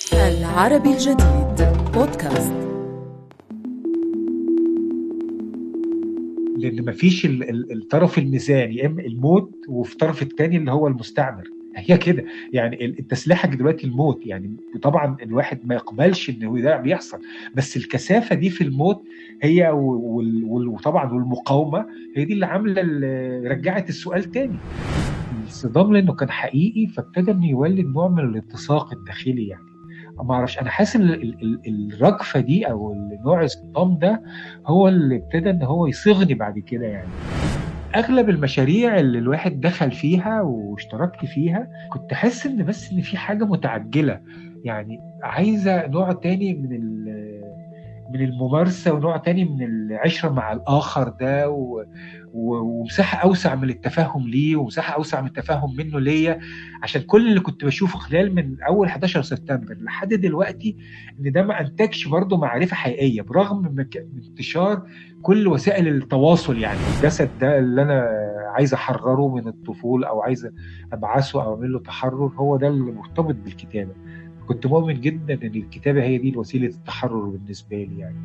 العربي الجديد بودكاست لان مفيش ال- ال- الطرف الميزاني يا اما الموت وفي الطرف الثاني اللي هو المستعمر هي كده يعني ال- انت سلاحك دلوقتي الموت يعني طبعا الواحد ما يقبلش ان هو ده بيحصل بس الكثافه دي في الموت هي وال- وال- وطبعا والمقاومه هي دي اللي عامله ال- رجعت السؤال تاني الصدام لانه كان حقيقي فابتدى انه يولد نوع من الاتساق الداخلي يعني ما اعرفش انا حاسس ان ال- ال- الرجفه دي او نوع الصدام ده هو اللي ابتدى ان هو يصيغني بعد كده يعني اغلب المشاريع اللي الواحد دخل فيها واشتركت فيها كنت احس ان بس ان في حاجه متعجله يعني عايزه نوع تاني من ال- من الممارسه ونوع تاني من العشره مع الاخر ده و... و... ومساحه اوسع من التفاهم ليه ومساحه اوسع من التفاهم منه ليا عشان كل اللي كنت بشوفه خلال من اول 11 سبتمبر لحد دلوقتي ان ده ما انتجش برضه معرفه حقيقيه برغم من مك- من انتشار كل وسائل التواصل يعني الجسد ده اللي انا عايز احرره من الطفوله او عايز ابعثه او اعمل له تحرر هو ده اللي مرتبط بالكتابه كنت مؤمن جدا ان الكتابه هي دي وسيله التحرر بالنسبه لي يعني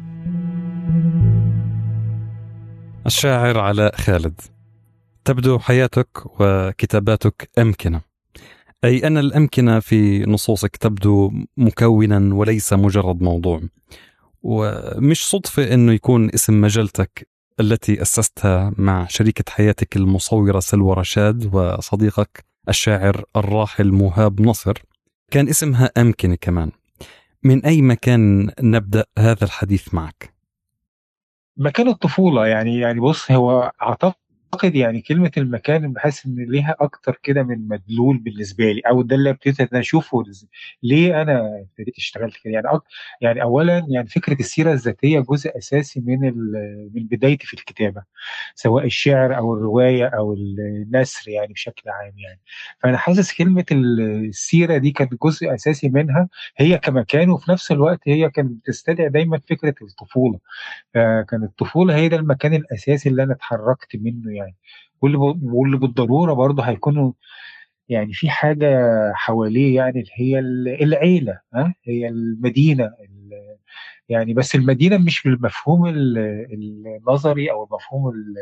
الشاعر علاء خالد تبدو حياتك وكتاباتك أمكنة أي أن الأمكنة في نصوصك تبدو مكونا وليس مجرد موضوع ومش صدفة أنه يكون اسم مجلتك التي أسستها مع شريكة حياتك المصورة سلوى رشاد وصديقك الشاعر الراحل مهاب نصر كان اسمها أمكنة كمان من أي مكان نبدأ هذا الحديث معك؟ مكان الطفوله يعني يعني بص هو اعتقد يعني كلمه المكان بحس ان ليها اكتر كده من مدلول بالنسبه لي او ده اللي ابتديت ان أنا اشوفه ليه انا ابتديت اشتغلت كده يعني أك... يعني اولا يعني فكره السيره الذاتيه جزء اساسي من ال... من بدايتي في الكتابه سواء الشعر او الروايه او النثر يعني بشكل عام يعني فانا حاسس كلمه السيره دي كانت جزء اساسي منها هي كمكان وفي نفس الوقت هي كانت بتستدعي دايما فكره الطفوله فكان الطفوله هي ده المكان الاساسي اللي انا اتحركت منه يعني واللي ب... واللي بالضروره برضه هيكونوا يعني في حاجه حواليه يعني اللي هي ال- العيله ها هي المدينه ال... يعني بس المدينه مش بالمفهوم ال- النظري او المفهوم ال-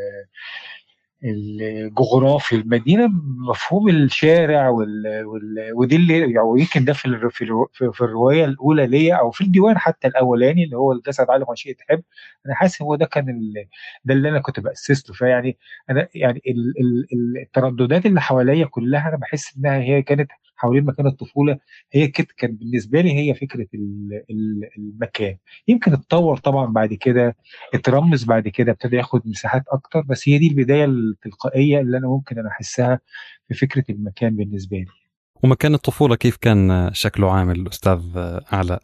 الجغرافي المدينه بمفهوم الشارع وال... وال... ودي اللي يعني يمكن ده في الر... في, الرو... في في الروايه الاولى ليا او في الديوان حتى الاولاني اللي هو الجسد على مشيئة تحب انا حاسس هو ده كان ال... ده اللي انا كنت باسس له فيعني انا يعني ال... ال... ال- الترددات اللي حواليا كلها انا بحس انها هي كانت حوالين مكان الطفوله هي كده كان بالنسبه لي هي فكره ال... ال- المكان يمكن اتطور طبعا بعد كده اترمز بعد كده ابتدى ياخد مساحات اكتر بس هي دي البدايه التلقائيه اللي انا ممكن انا احسها في فكره المكان بالنسبه لي ومكان الطفولة كيف كان شكله عامل أستاذ علاء؟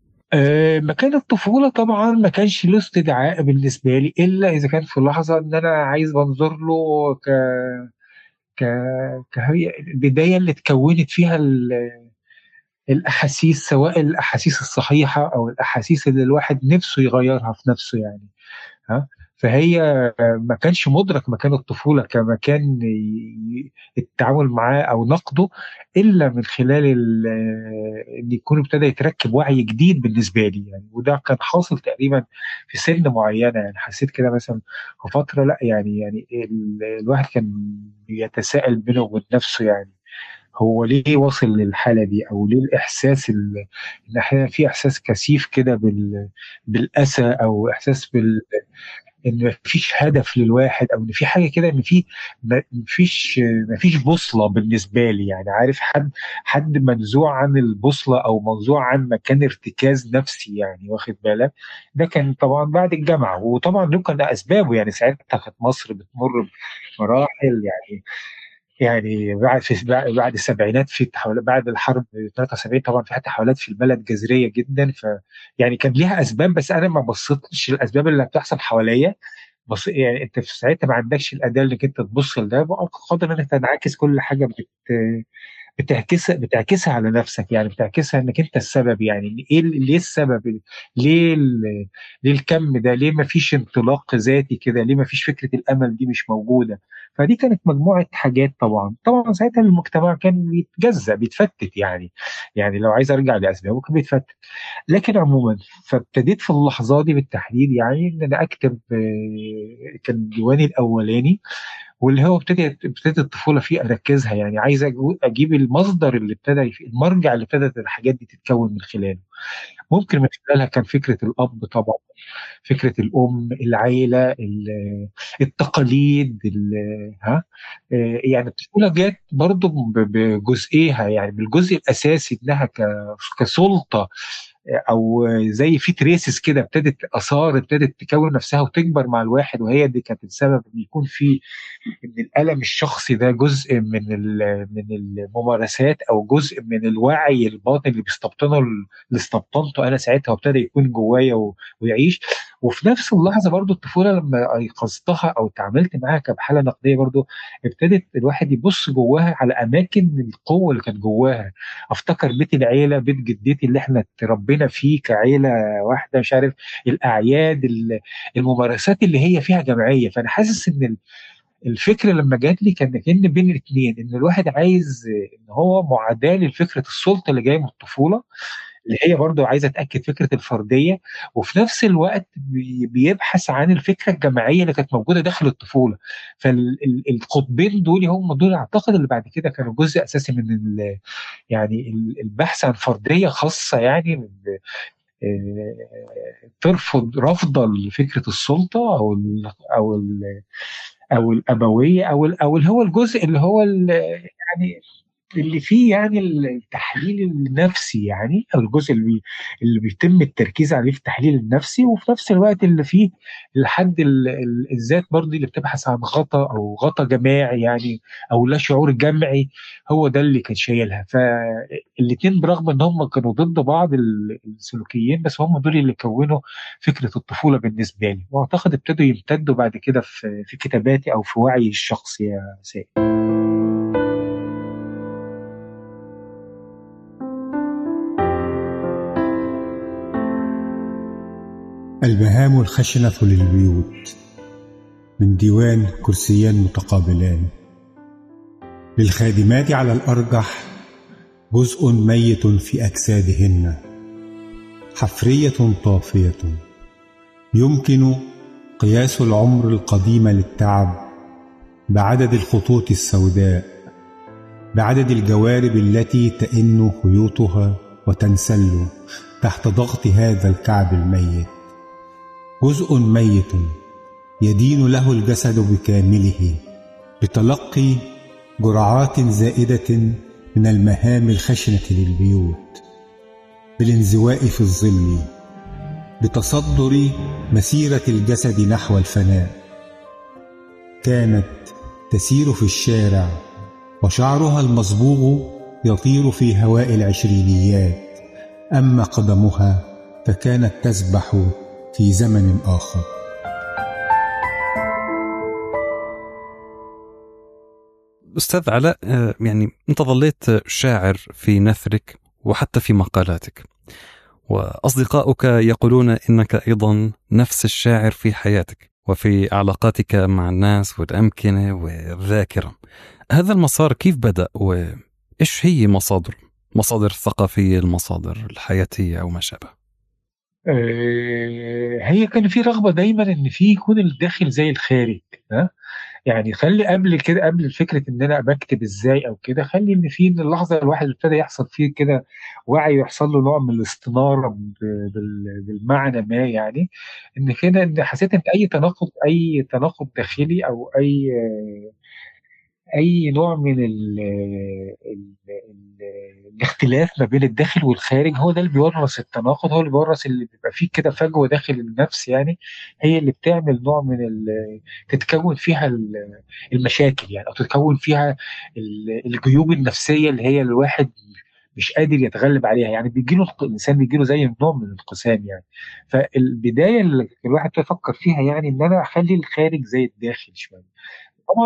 أه مكان الطفوله طبعا ما كانش له استدعاء بالنسبه لي الا اذا كان في لحظه ان انا عايز بنظر له ك ك كهي البدايه اللي اتكونت فيها ال- الاحاسيس سواء الاحاسيس الصحيحه او الاحاسيس اللي الواحد نفسه يغيرها في نفسه يعني ها فهي ما كانش مدرك مكان الطفوله كمكان ي- التعامل معاه او نقده الا من خلال ال- ان يكون ابتدى يتركب وعي جديد بالنسبه لي يعني وده كان حاصل تقريبا في سن معينه يعني حسيت كده مثلا في فتره لا يعني يعني ال- الواحد كان بيتساءل بينه وبين نفسه يعني هو ليه وصل للحاله دي او ليه الاحساس ال- ان احيانا في احساس كثيف كده بال بالاسى او احساس بال ان مفيش هدف للواحد او ان في حاجه كده ان في مفيش مفيش بوصله بالنسبه لي يعني عارف حد حد منزوع عن البوصله او منزوع عن مكان ارتكاز نفسي يعني واخد بالك ده كان طبعا بعد الجامعه وطبعا له كان اسبابه يعني ساعتها كانت مصر بتمر بمراحل يعني يعني بعد في بعد بعد السبعينات في تحولات بعد الحرب 73 طبعا في تحولات في البلد جذريه جدا ف يعني كان ليها اسباب بس انا ما بصيتش الاسباب اللي بتحصل حواليا بص يعني انت في ساعتها ما عندكش الاداه انك انت تبص لده بقى قادر انك تنعكس كل حاجه بت بتعكسها بتعكسها على نفسك يعني بتعكسها انك انت السبب يعني ايه ال- ليه السبب ليه ال- ليه الكم ده ليه ما فيش انطلاق ذاتي كده ليه ما فيش فكره الامل دي مش موجوده فدي كانت مجموعه حاجات طبعا طبعا ساعتها المجتمع كان بيتجزأ بيتفتت يعني يعني لو عايز ارجع لاسبابه كان بيتفتت لكن عموما فابتديت في اللحظه دي بالتحديد يعني ان انا اكتب آه، كان ديواني الاولاني واللي هو ابتدي ابتدت الطفوله فيه اركزها يعني عايز أجو- اجيب المصدر اللي ابتدى المرجع اللي ابتدت الحاجات دي تتكون من خلاله ممكن من خلالها كان فكره الاب طبعا فكره الام العيله ال- التقاليد ال- ها آه، يعني الطفوله جت برضو ب- بجزئيها يعني بالجزء الاساسي انها ك- كسلطه او زي في تريسز كده ابتدت اثار ابتدت تكون نفسها وتكبر مع الواحد وهي دي كانت السبب ان يكون في ان الالم الشخصي ده جزء من ال- من الممارسات او جزء من الوعي الباطن اللي بيستبطنه اللي استبطنته انا ساعتها وابتدى يكون جوايا و- ويعيش وفي نفس اللحظه برضو الطفوله لما ايقظتها او تعاملت معاها كبحاله نقديه برضو ابتدت الواحد يبص جواها على اماكن القوه اللي كانت جواها افتكر بيت العيله بيت جدتي اللي احنا اتربينا فيه كعيله واحده مش عارف الاعياد ال- الممارسات اللي هي فيها جماعيه فانا حاسس ان ال- الفكره لما جات لي كان كان بين الاثنين ان الواحد عايز ان هو معاداه لفكره السلطه اللي جايه من الطفوله اللي هي برضو عايزه تاكد فكره الفرديه وفي نفس الوقت بي- بيبحث عن الفكره الجماعيه اللي كانت موجوده داخل الطفوله فالقطبين دول هم دول اعتقد اللي بعد كده كانوا جزء اساسي من ال- يعني ال- البحث عن فرديه خاصه يعني من آه، ترفض رفضا لفكره السلطه او ال او ال او الابويه او ال او اللي هو الجزء اللي هو ال- يعني اللي فيه يعني التحليل النفسي يعني او الجزء اللي بي اللي بيتم التركيز عليه في التحليل النفسي وفي نفس الوقت اللي فيه الحد ال- ال- الذات برضه اللي بتبحث عن غطا او غطا جماعي يعني او لا شعور جمعي هو ده اللي كان شايلها فالاثنين برغم ان هم كانوا ضد بعض ال- السلوكيين بس هم دول اللي كونوا فكره الطفوله بالنسبه لي واعتقد ابتدوا يمتدوا بعد كده في في كتاباتي او في وعي الشخصي يا سيد المهام الخشنة للبيوت من ديوان كرسيان متقابلان للخادمات على الأرجح جزء ميت في أجسادهن حفرية طافية يمكن قياس العمر القديم للتعب بعدد الخطوط السوداء بعدد الجوارب التي تئن خيوطها وتنسل تحت ضغط هذا الكعب الميت جزء ميت يدين له الجسد بكامله بتلقي جرعات زائده من المهام الخشنه للبيوت بالانزواء في الظل بتصدر مسيره الجسد نحو الفناء كانت تسير في الشارع وشعرها المصبوغ يطير في هواء العشرينيات اما قدمها فكانت تسبح في زمن اخر أستاذ علاء آه، يعني أنت ظليت شاعر في نثرك وحتى في مقالاتك وأصدقاؤك يقولون إنك أيضا نفس الشاعر في حياتك وفي علاقاتك مع الناس والأمكنة والذاكرة هذا المسار كيف بدأ وإيش هي مصادر مصادر الثقافية المصادر الحياتية أو ما شابه آه، هي كان في رغبه دايما ان في يكون الداخل زي الخارج ها يعني خلي قبل كده قبل فكره ان انا بكتب ازاي او كده خلي ان في ان اللحظه الواحد ابتدى يحصل فيه كده وعي ويحصل له نوع من الاستناره ب- بال- بالمعنى ما يعني ان كده ان حسيت ان اي تناقض اي تناقض داخلي او اي اي نوع من ال ال ال الاختلاف ما بين الداخل والخارج هو ده اللي بيورث التناقض هو اللي بيورث اللي بيبقى فيه كده فجوه داخل النفس يعني هي اللي بتعمل نوع من ال- تتكون فيها ال- المشاكل يعني او تتكون فيها ال- الجيوب النفسيه اللي هي الواحد مش قادر يتغلب عليها يعني بيجي له الانسان بيجي له زي نوع من الانقسام يعني فالبدايه اللي الواحد يفكر فيها يعني ان انا اخلي الخارج زي الداخل شويه طبعا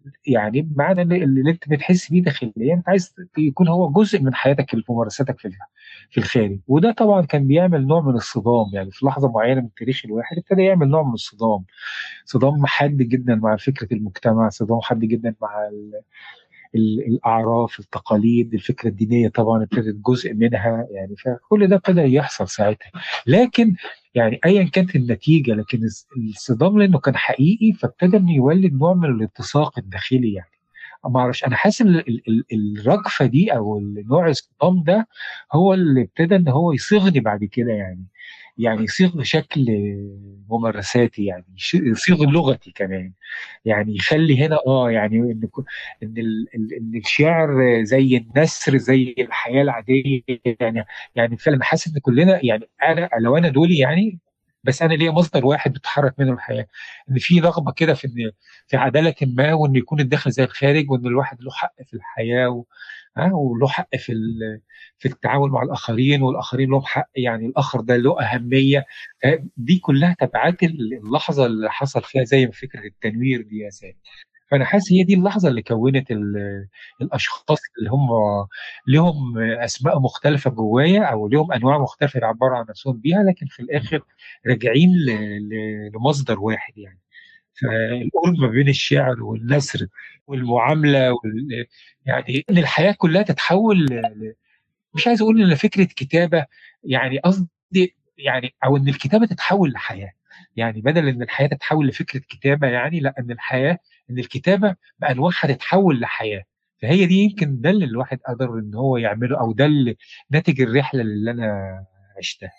يعني بمعنى اللي, اللي انت بتحس بيه داخليا انت عايز يكون هو جزء من حياتك في ممارساتك في في الخارج وده طبعا كان بيعمل نوع من الصدام يعني في لحظه معينه من تاريخ الواحد ابتدى يعمل نوع من الصدام صدام حاد جدا مع فكره المجتمع صدام حاد جدا مع ال الاعراف التقاليد الفكره الدينيه طبعا ابتدت جزء منها يعني فكل ده ابتدى يحصل ساعتها لكن يعني ايا كانت النتيجه لكن الصدام لانه كان حقيقي فابتدى انه يولد نوع من الاتساق الداخلي يعني ما اعرفش انا حاسس ان الرجفه دي او نوع الصدام ده هو اللي ابتدى ان هو يصيغني بعد كده يعني يعني يصيغ بشكل ممارساتي يعني يصيغ لغتي كمان يعني يخلي هنا اه يعني ان ان ان الشعر زي النثر زي الحياه العاديه يعني يعني فعلا حاسس ان كلنا يعني انا لو انا دولي يعني بس انا ليا مصدر واحد بتحرك منه الحياه ان في رغبه كده في ان في عداله ما وان يكون الداخل زي الخارج وان الواحد له حق في الحياه و... ها وله حق في في التعامل مع الاخرين والاخرين لهم حق يعني الاخر ده له اهميه دي كلها تبعات اللحظه اللي حصل فيها زي ما فكره التنوير دي يا سيدي فانا حاسس هي دي اللحظه اللي كونت الاشخاص اللي هم لهم اسماء مختلفه جوايا او لهم انواع مختلفه يعبروا عن نفسهم بيها لكن في الاخر راجعين لمصدر واحد يعني فالقرب ما بين الشعر والنثر والمعامله وال... يعني ان الحياه كلها تتحول ل... مش عايز اقول ان فكره كتابه يعني قصدي يعني او ان الكتابه تتحول لحياه يعني بدل ان الحياه تتحول لفكره كتابه يعني لا ان الحياه ان الكتابه بانواعها تتحول لحياه فهي دي يمكن ده اللي الواحد قدر ان هو يعمله او ده اللي ناتج الرحله اللي انا عشتها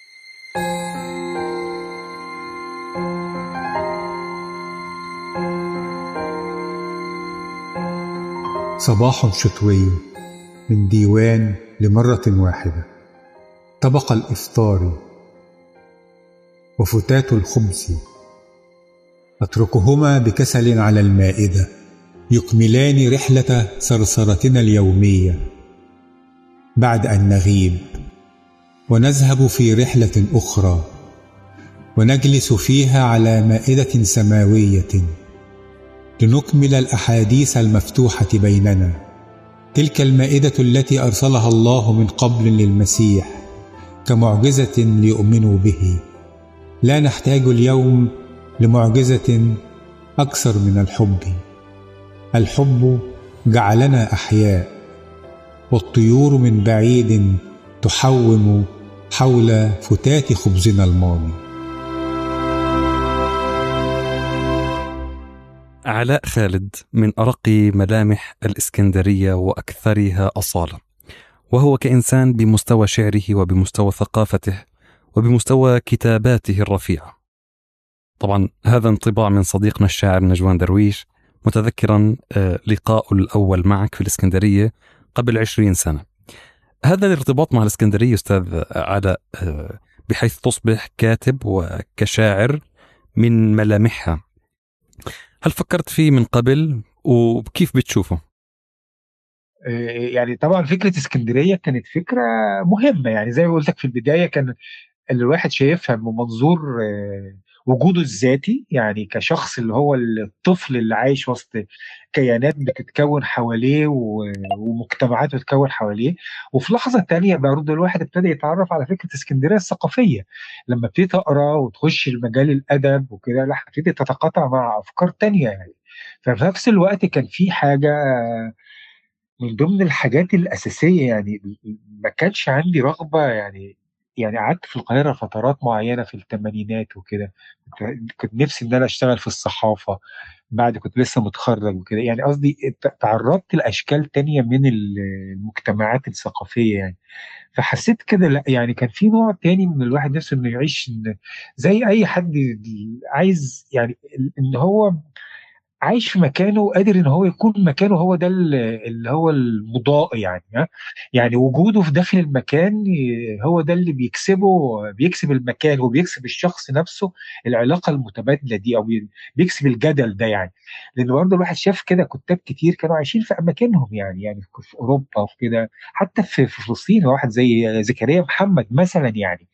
صباح شتوي من ديوان لمرة واحدة طبق الإفطار وفتات الخبز أتركهما بكسل على المائدة يكملان رحلة صرصرتنا اليومية بعد أن نغيب ونذهب في رحلة أخرى ونجلس فيها على مائدة سماوية لنكمل الأحاديث المفتوحة بيننا تلك المائدة التي أرسلها الله من قبل للمسيح كمعجزة ليؤمنوا به لا نحتاج اليوم لمعجزة أكثر من الحب الحب جعلنا أحياء والطيور من بعيد تحوم حول فتات خبزنا الماضي علاء خالد من أرق ملامح الإسكندرية وأكثرها أصالة وهو كإنسان بمستوى شعره وبمستوى ثقافته وبمستوى كتاباته الرفيعة طبعا هذا انطباع من صديقنا الشاعر نجوان درويش متذكرا آه، لقاء الأول معك في الإسكندرية قبل عشرين سنة هذا الارتباط مع الإسكندرية أستاذ علاء آه، بحيث تصبح كاتب وكشاعر من ملامحها هل فكرت فيه من قبل وكيف بتشوفه؟ آه، يعني طبعا فكره اسكندريه كانت فكره مهمه يعني زي ما قلت لك في البدايه كان الواحد شايفها من منظور آه، وجوده الذاتي يعني كشخص اللي هو الطفل اللي عايش وسط كيانات بتتكون حواليه ومجتمعات بتتكون حواليه وفي لحظه تانية برضه الواحد ابتدى يتعرف على فكره اسكندريه الثقافيه لما ابتديت اقرا وتخش المجال الادب وكده لا ابتديت تتقاطع مع افكار تانية يعني ففي نفس الوقت كان في حاجه من ضمن الحاجات الاساسيه يعني ما كانش عندي رغبه يعني يعني قعدت في القاهرة فترات معينة في الثمانينات وكده كنت نفسي إن أنا أشتغل في الصحافة بعد كنت لسه متخرج وكده يعني قصدي تعرضت لأشكال تانية من المجتمعات الثقافية يعني فحسيت كده لا يعني كان في نوع تاني من الواحد نفسه إنه يعيش زي أي حد عايز يعني إن هو عايش في مكانه وقادر ان هو يكون مكانه هو ده اللي هو المضاء يعني يعني وجوده في داخل المكان هو ده اللي بيكسبه بيكسب المكان وبيكسب الشخص نفسه العلاقه المتبادله دي او بيكسب الجدل ده يعني لان برضه الواحد شاف كده كتاب كتير كانوا عايشين في اماكنهم يعني يعني في اوروبا وفي كده حتى في فلسطين واحد زي زكريا محمد مثلا يعني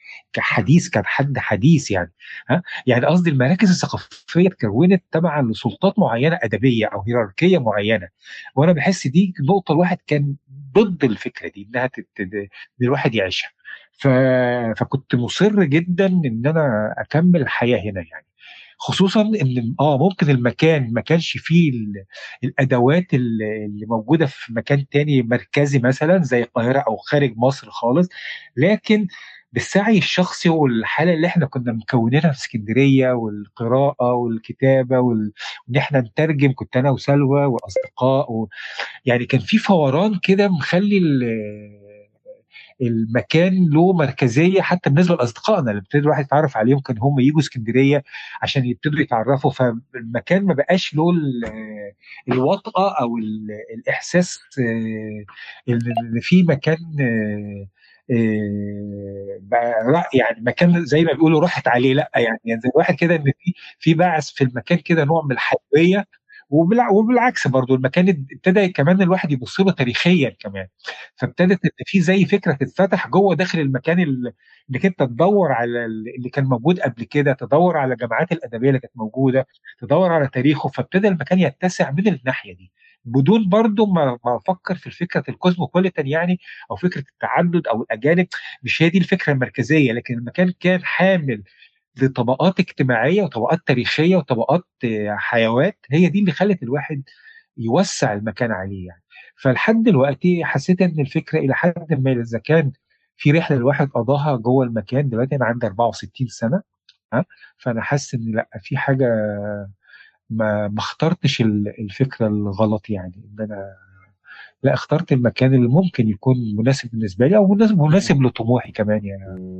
كحديث كان حد حديث يعني ها يعني قصدي المراكز الثقافيه اتكونت تبعا لسلطات معينه ادبيه او هيراركيه معينه وانا بحس دي نقطه الواحد كان ضد الفكره دي انها تت... ان الواحد يعيشها ف... فكنت مصر جدا ان انا اكمل الحياه هنا يعني خصوصا ان اه ممكن المكان ما كانش فيه ال- الادوات اللي اللي موجوده في مكان تاني مركزي مثلا زي القاهره او خارج مصر خالص لكن بالسعي الشخصي والحاله اللي احنا كنا مكونينها في اسكندريه والقراءه والكتابه وال... وان احنا نترجم كنت انا وسلوى واصدقاء و... يعني كان في فوران كده مخلي ال- المكان له مركزيه حتى بالنسبه لاصدقائنا اللي ابتدى الواحد يتعرف عليهم كان هم يجوا اسكندريه عشان يبتدوا يتعرفوا فالمكان ما بقاش له ال- الوطأة او ال- الاحساس آه، ان في مكان آه، آه، بقى رأ- يعني مكان زي ما بيقولوا راحت عليه لا يعني يعني زي الواحد كده ان في في بعث في المكان كده نوع من الحيويه وبالع- وبالعكس برضو المكان ابتدى كمان الواحد يبص له تاريخيا كمان فابتدت ان في زي فكره تتفتح جوه داخل المكان ال- انك انت تدور على ال- اللي كان موجود قبل كده تدور على الجامعات الادبيه اللي كانت موجوده تدور على تاريخه فابتدى المكان يتسع من الناحيه دي بدون برضو ما ما افكر في فكره الكوزموبوليتان يعني او فكره التعدد او الاجانب مش هي دي الفكره المركزيه لكن المكان كان حامل لطبقات اجتماعيه وطبقات تاريخيه وطبقات آه، حيوات هي دي اللي خلت الواحد يوسع المكان عليه يعني فلحد دلوقتي حسيت ان الفكره الى حد ما اذا كان في رحله الواحد قضاها جوه المكان دلوقتي انا عندي 64 سنه ها فانا حاسس ان لا في حاجه ما ما اخترتش ال- الفكره الغلط يعني ان انا لا اخترت المكان اللي ممكن يكون مناسب بالنسبه لي او مناسب مناسب لطموحي كمان يعني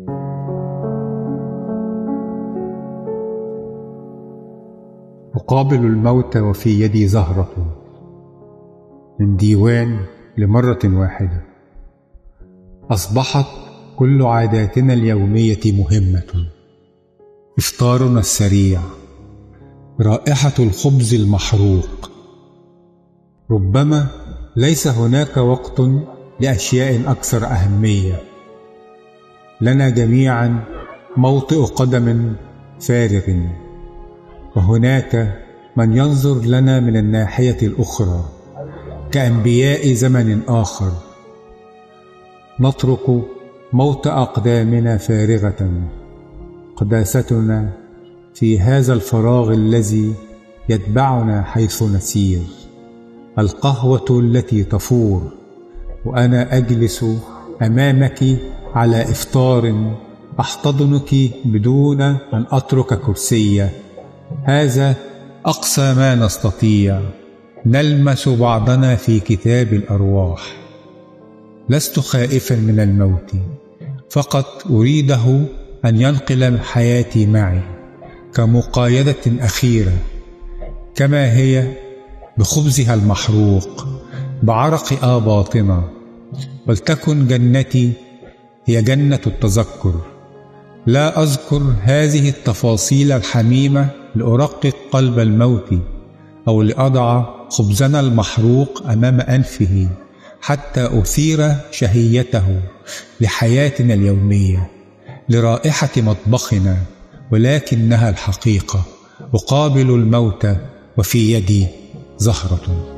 أقابل الموت وفي يدي زهرة من ديوان لمرة واحدة أصبحت كل عاداتنا اليومية مهمة إفطارنا السريع رائحة الخبز المحروق ربما ليس هناك وقت لأشياء أكثر أهمية لنا جميعا موطئ قدم فارغ وهناك من ينظر لنا من الناحية الأخرى كأنبياء زمن آخر نترك موت أقدامنا فارغة قداستنا في هذا الفراغ الذي يتبعنا حيث نسير القهوة التي تفور وأنا أجلس أمامك على إفطار أحتضنك بدون أن أترك كرسيّ هذا أقصى ما نستطيع نلمس بعضنا في كتاب الأرواح لست خائفا من الموت فقط أريده أن ينقل حياتي معي كمقايدة أخيرة كما هي بخبزها المحروق بعرق آباطنا ولتكن جنتي هي جنة التذكر لا أذكر هذه التفاصيل الحميمة لأرقق قلب الموت أو لأضع خبزنا المحروق أمام أنفه حتى أثير شهيته لحياتنا اليومية لرائحة مطبخنا ولكنها الحقيقة أقابل الموت وفي يدي زهرة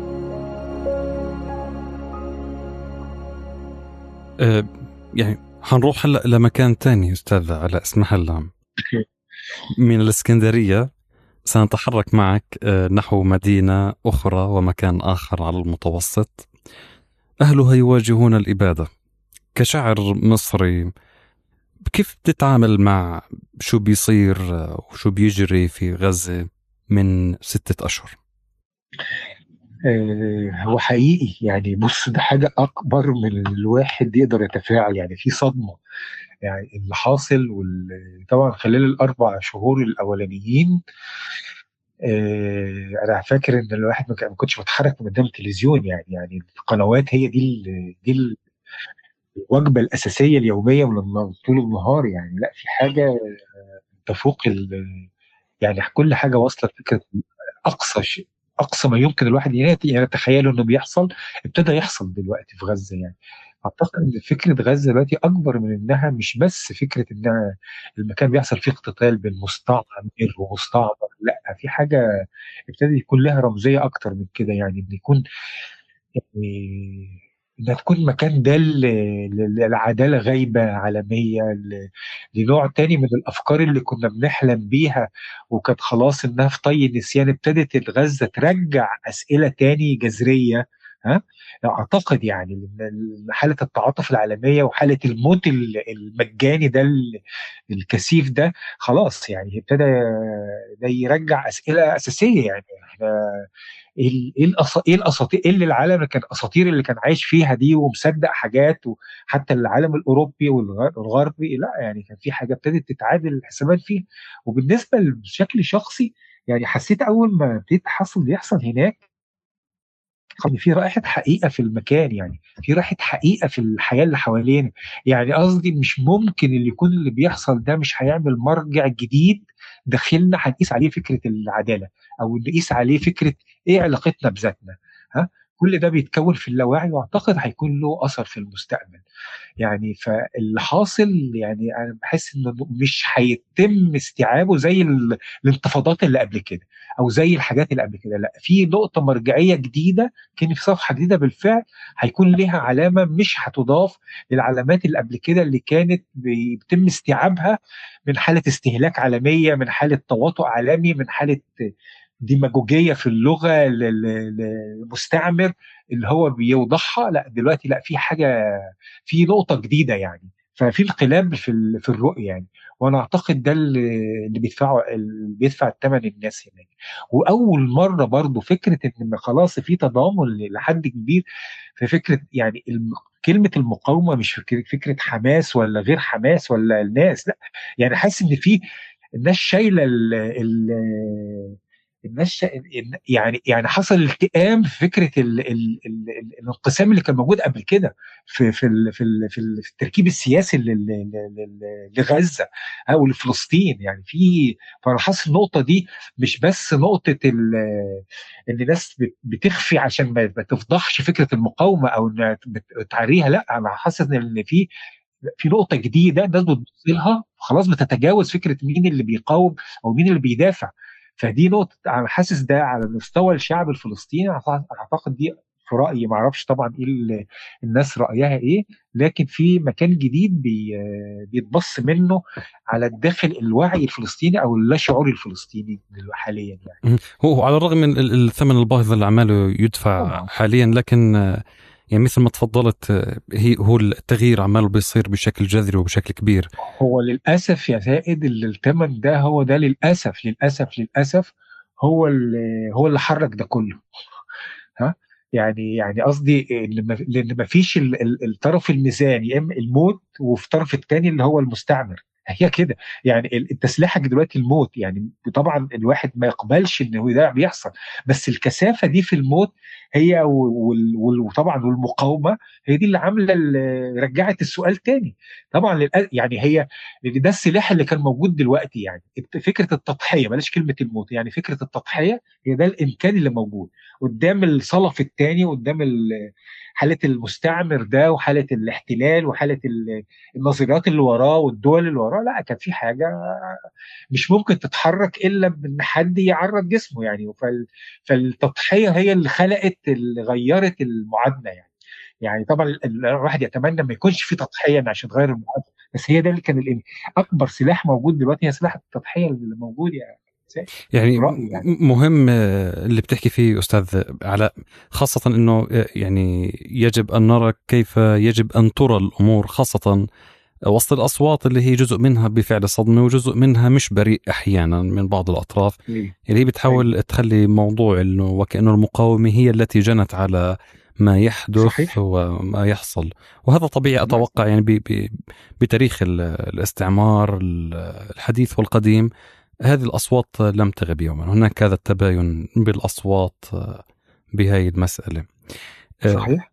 أه يعني حنروح هلا لمكان تاني استاذ علاء اسمح لنا من الاسكندريه سنتحرك معك أه، نحو مدينه اخرى ومكان اخر على المتوسط اهلها يواجهون الاباده كشاعر مصري كيف بتتعامل مع شو بيصير أه، وشو بيجري في غزه من ستة أشهر آه، هو حقيقي يعني بص ده حاجة أكبر من اللي الواحد يقدر يتفاعل يعني في صدمة يعني اللي حاصل وال... طبعا خلال الأربع شهور الأولانيين آه، أنا فاكر إن الواحد ما كان- ما كنتش بتحرك من قدام التلفزيون يعني يعني القنوات هي دي ال... دي ال- الوجبة الأساسية اليومية من النهار طول النهار يعني لا في حاجة آه، تفوق ال... يعني كل حاجة واصلة فكرة أقصى شيء اقصى ما يمكن الواحد يت- يتخيله انه بيحصل ابتدى يحصل دلوقتي في غزه يعني اعتقد ان فكره غزه دلوقتي اكبر من انها مش بس فكره انها المكان بيحصل فيه اقتتال بين مستعمر ومستعمر لا في حاجه ابتدى يكون لها رمزيه اكتر من كده يعني ان يكون يعني انها تكون مكان ده ل- ل- للعداله غايبه عالميه ل- لنوع تاني من الافكار اللي كنا بنحلم بيها وكانت خلاص انها في طي النسيان ابتدت غزه ترجع اسئله تاني جذريه ها اعتقد يعني ان حاله التعاطف العالميه وحاله الموت ال- المجاني ده ال- الكثيف ده خلاص يعني ابتدى ده يرجع اسئله اساسيه يعني احنا ايه ال- إيه الأس- ايه الاساطير ايه اللي العالم اللي كان الاساطير اللي كان عايش فيها دي ومصدق حاجات وحتى العالم الاوروبي والغ- والغربي لا يعني كان في حاجه ابتدت تتعادل الحسابات فيها وبالنسبه بشكل شخصي يعني حسيت اول ما ابتديت حصل اللي يحصل هناك ان في رائحه حقيقه في المكان يعني في رائحه حقيقه في الحياه اللي حوالينا يعني قصدي مش ممكن اللي يكون اللي بيحصل ده مش هيعمل مرجع جديد داخلنا هنقيس عليه فكره العداله او نقيس عليه فكره ايه علاقتنا بذاتنا ها كل ده بيتكون في اللاوعي واعتقد هيكون له اثر في المستقبل يعني فاللي حاصل يعني انا بحس انه مش هيتم استيعابه زي ال- الانتفاضات اللي قبل كده او زي الحاجات اللي قبل كده لا في نقطه مرجعيه جديده كان في صفحه جديده بالفعل هيكون ليها علامه مش هتضاف للعلامات اللي قبل كده اللي كانت بيتم استيعابها من حاله استهلاك عالميه من حاله تواطؤ عالمي من حاله ديماجوجيه في اللغه ل- ل- لمستعمر اللي هو بيوضحها لا دلوقتي لا في حاجه في نقطه جديده يعني ففي انقلاب في ال- في الرؤيه يعني وانا اعتقد ده اللي اللي بيدفعه اللي بيدفع الثمن الناس هناك واول مره برضو فكره ان خلاص في تضامن لحد كبير في فكره يعني الم- كلمه المقاومه مش فكره فكره حماس ولا غير حماس ولا الناس لا يعني حاسس ان في الناس شايله ال ال الناس شا... يعني يعني حصل التئام في فكره ال... ال... ال... ال- الانقسام اللي كان موجود قبل كده في في ال... في ال... في, ال... في التركيب السياسي ل... ل... ل... ل- لغزه او لفلسطين يعني في فانا حاسس النقطه دي مش بس نقطه ال... ان الناس بت- بتخفي عشان ما ما تفضحش فكره المقاومه او انها بت- تعريها لا انا حاسس ان في في نقطه جديده الناس بتبص لها خلاص بتتجاوز فكره مين اللي بيقاوم او مين اللي بيدافع فدي نقطه انا حاسس ده على مستوى الشعب الفلسطيني اعتقد دي في رايي ما اعرفش طبعا ايه ال- الناس رايها ايه لكن في مكان جديد بي بيتبص منه على الداخل الوعي الفلسطيني او اللاشعوري الفلسطيني حاليا يعني هو على الرغم من ال- الثمن الباهظ اللي عماله يدفع طبعاً. حاليا لكن آه، يعني مثل ما تفضلت آه، هي هو التغيير عماله بيصير بشكل جذري وبشكل كبير هو للاسف يا زائد اللي الثمن ده هو ده للاسف للاسف للاسف هو اللي هو اللي حرك ده كله ها يعني يعني قصدي ان ما- لان ما فيش ال- ال- الطرف الميزاني يا اما الموت وفي الطرف الثاني اللي هو المستعمر هي كده يعني ال- انت سلاحك دلوقتي الموت يعني طبعا الواحد ما يقبلش ان هو ده بيحصل بس الكثافه دي في الموت هي وال- وال- وطبعا والمقاومه هي دي اللي عامله ال- رجعت السؤال تاني طبعا للأ- يعني هي لان ده السلاح اللي كان موجود دلوقتي يعني فكره التضحيه بلاش كلمه الموت يعني فكره التضحيه هي ده الامكان اللي موجود قدام الصلف الثاني قدام ال- حاله المستعمر ده وحاله الاحتلال وحاله ال- النظريات اللي وراه والدول اللي وراه لا كان في حاجه مش ممكن تتحرك الا بان حد يعرض جسمه يعني فال- فالتضحيه هي اللي خلقت اللي غيرت المعادله يعني يعني طبعا ال- ال- الواحد يتمنى ما يكونش في تضحيه عشان تغير المعادله بس هي ده اللي كان الإم- اكبر سلاح موجود دلوقتي هي سلاح التضحيه اللي موجود يعني يعني رأيي يعني. م- مهم آه، اللي بتحكي فيه استاذ علاء خاصه انه آه، يعني يجب ان نرى كيف يجب ان ترى الامور خاصه وسط الاصوات اللي هي جزء منها بفعل صدمه وجزء منها مش بريء احيانا من بعض الاطراف اللي هي بتحاول تخلي موضوع انه وكانه المقاومه هي التي جنت على ما يحدث صحيح. وما يحصل وهذا طبيعي اتوقع يعني ب- ب- بتاريخ ال- الاستعمار ال- الحديث والقديم هذه الاصوات لم تغب يوما هناك هذا التباين بالاصوات بهذه المساله صحيح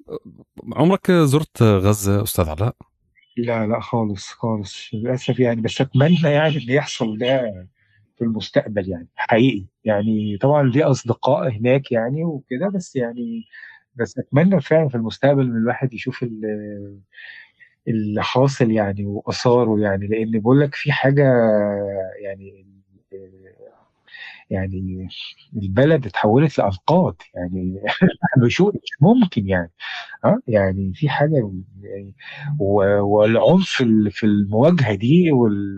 عمرك زرت غزه استاذ علاء لا لا خالص خالص للاسف يعني بس اتمنى يعني ان يحصل ده في المستقبل يعني حقيقي يعني طبعا لي اصدقاء هناك يعني وكده بس يعني بس اتمنى فعلا في المستقبل ان الواحد يشوف ال- اللي حاصل يعني واثاره يعني لان بقول لك في حاجه يعني يعني البلد اتحولت لأنقاض يعني بشوف مش ممكن يعني اه يعني في حاجه يعني و- والعنف اللي في المواجهه دي وال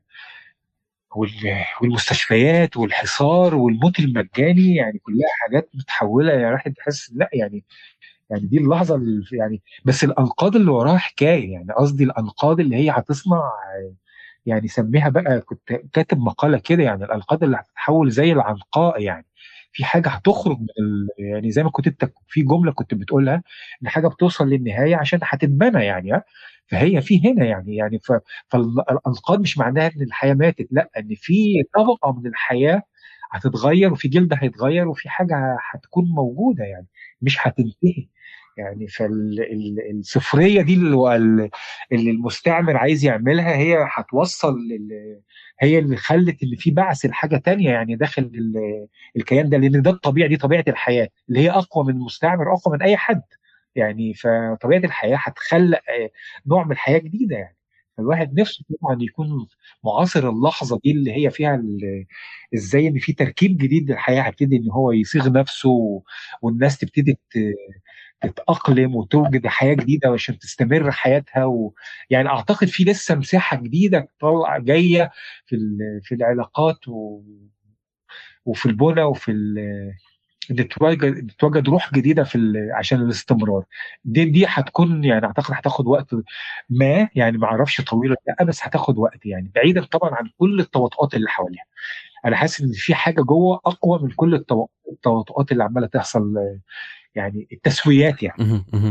وال- والمستشفيات والحصار والموت المجاني يعني كلها حاجات متحوله يعني الواحد يحس لا يعني يعني دي اللحظه اللي يعني بس الانقاض اللي وراها حكايه يعني قصدي الانقاض اللي هي هتصنع يعني سميها بقى كنت كاتب مقاله كده يعني الانقاض اللي هتتحول زي العنقاء يعني في حاجه هتخرج من ال... يعني زي ما كنت انت في جمله كنت بتقولها ان حاجه بتوصل للنهايه عشان هتتبنى يعني ها؟ فهي في هنا يعني يعني ف... فالانقاض مش معناها ان الحياه ماتت لا ان في طبقه من الحياه هتتغير وفي جلد هيتغير وفي حاجه هتكون موجوده يعني مش هتنتهي يعني فالسفريه دي اللي اللي المستعمر عايز يعملها هي هتوصل لل... هي اللي خلت اللي في بعث لحاجه تانية يعني داخل ال- الكيان ده لان ده الطبيعي دي طبيعه الحياه اللي هي اقوى من المستعمر اقوى من اي حد يعني فطبيعه الحياه هتخلق آه، نوع من الحياه جديده يعني فالواحد نفسه طبعا يكون معاصر اللحظه دي اللي هي فيها ال- ازاي ان في تركيب جديد للحياه هيبتدي ان هو يصيغ نفسه والناس تبتدي ت- تتأقلم وتوجد حياة جديدة عشان تستمر حياتها و... يعني أعتقد في لسه مساحة جديدة طالعة جاية في ال... في العلاقات و... وفي البنى وفي ال... ان تتواجد تتواجد روح جديده في ال... عشان الاستمرار دي دي هتكون يعني اعتقد هتاخد وقت ما يعني ما اعرفش طويل ولا لا بس هتاخد وقت يعني بعيدا طبعا عن كل التواطؤات اللي حواليها انا حاسس ان في حاجه جوه اقوى من كل التوا- التواطؤات اللي عماله تحصل يعني التسويات يعني مهم. مهم.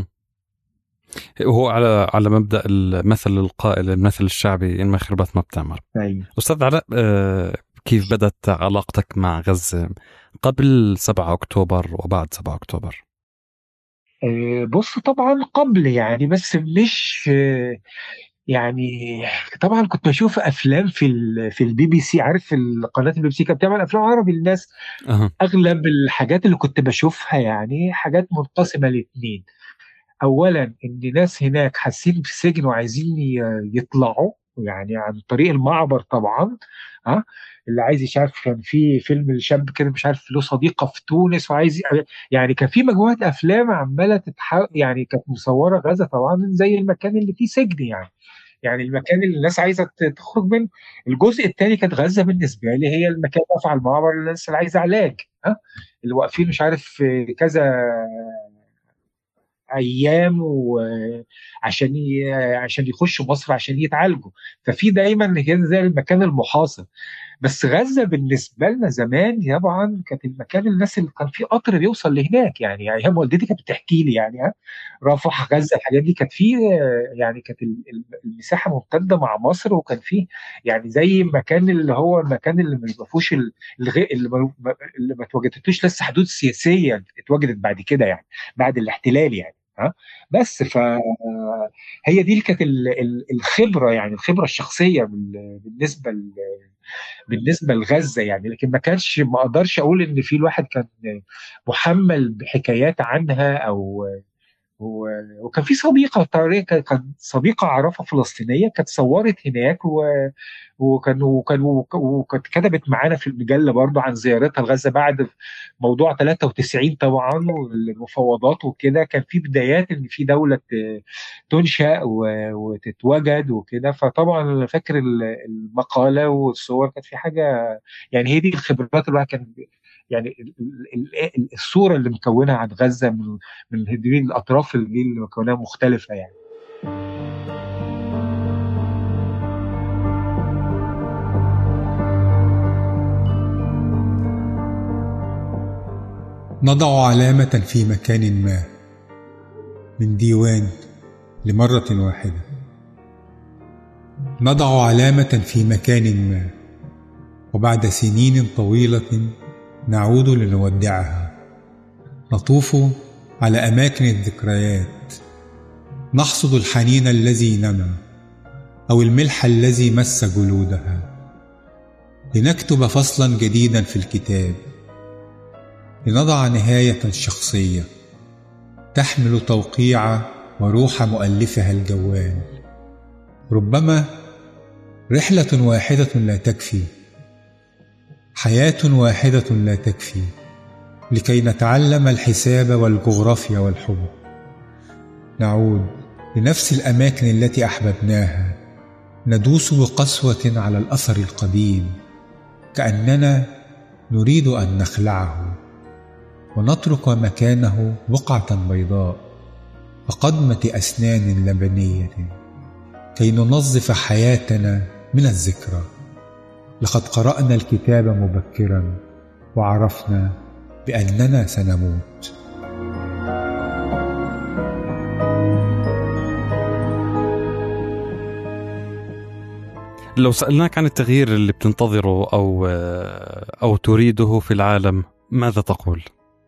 هو على على مبدا المثل القائل المثل الشعبي ان ما خربت ما بتعمر ايوه استاذ علاء آه، كيف بدات علاقتك مع غزه قبل 7 اكتوبر وبعد 7 اكتوبر آه، بص طبعا قبل يعني بس مش آه، يعني طبعا كنت بشوف افلام في ال في البي بي سي عارف القناه البي بي سي كانت بتعمل افلام عربي للناس اها اغلب الحاجات اللي كنت بشوفها يعني حاجات منقسمه لاثنين اولا ان ناس هناك حاسين بالسجن وعايزين ي- يطلعوا يعني عن طريق المعبر طبعا ها اللي عايز مش عارف كان في فيلم الشاب كده مش عارف له صديقه في تونس وعايز ي- يعني كان في مجموعه افلام عماله تتحول يعني كانت مصوره غزه طبعا زي المكان اللي فيه سجن يعني يعني المكان اللي الناس عايزه ت- تخرج منه الجزء الثاني كانت غزه بالنسبه لي هي المكان واقف على المعبر للناس اللي عايزه علاج ها اللي واقفين مش عارف في كذا ايام وعشان ي... عشان يخشوا مصر عشان يتعالجوا ففي دايما كده زي المكان المحاصر بس غزه بالنسبه لنا زمان طبعا كانت المكان الناس اللي كان فيه قطر بيوصل لهناك يعني ايام والدتي كانت بتحكي لي يعني ها رفح غزه الحاجات دي كانت فيه يعني كانت ال- ال- المساحه ممتده مع مصر وكان فيه يعني زي مكان اللي هو المكان اللي ما فيهوش ال- الغ- اللي ما اللي ما اتوجدتوش لسه حدود سياسيه اتوجدت بعد كده يعني بعد الاحتلال يعني ها بس فهي دي اللي كانت ال- ال- الخبره يعني الخبره الشخصيه بال- بالنسبه ل- بالنسبه لغزه يعني لكن ما كانش ما اقدرش اقول ان في الواحد كان محمل بحكايات عنها او و- وكان في صديقه طريقه كانت صديقه اعرفها فلسطينيه كانت صورت هناك و... وكان وكان وك- وكانت كتبت معانا في المجله برضو عن زيارتها لغزه بعد موضوع 93 طبعا والمفاوضات وكده كان في بدايات ان في دوله ت- تنشا و- وتتوجد وكده فطبعا انا فاكر ال- المقاله والصور كانت في حاجه يعني هي دي الخبرات اللي الواحد كان يعني ال- ال- ال- الصوره اللي مكونها عن غزه من من دي الاطراف اللي دي اللي مكونها مختلفه يعني نضع علامة في مكان ما من ديوان لمرة واحدة نضع علامة في مكان ما وبعد سنين طويلة نعود لنودعها نطوف على أماكن الذكريات نحصد الحنين الذي نما أو الملح الذي مس جلودها لنكتب فصلا جديدا في الكتاب لنضع نهاية شخصية تحمل توقيع وروح مؤلفها الجوان ربما رحلة واحدة لا تكفي حياة واحدة لا تكفي لكي نتعلم الحساب والجغرافيا والحب نعود لنفس الاماكن التي احببناها ندوس بقسوه على الاثر القديم كاننا نريد ان نخلعه ونترك مكانه بقعه بيضاء وقدمه اسنان لبنيه كي ننظف حياتنا من الذكرى لقد قرانا الكتاب مبكرا وعرفنا باننا سنموت لو سألناك عن التغيير اللي بتنتظره أو أو تريده في العالم ماذا تقول؟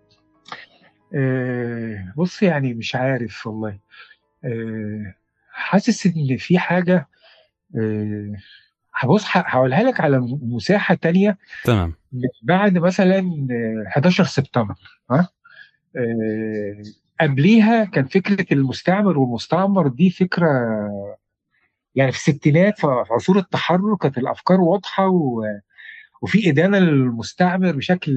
آه، بص يعني مش عارف والله آه، حاسس ان في حاجه آه، هبص هقولها لك على مساحه تانية تمام بعد مثلا 11 سبتمبر ها قبليها كان فكره المستعمر والمستعمر دي فكره يعني في الستينات في عصور التحرر كانت الافكار واضحه و... وفي ادانه للمستعمر بشكل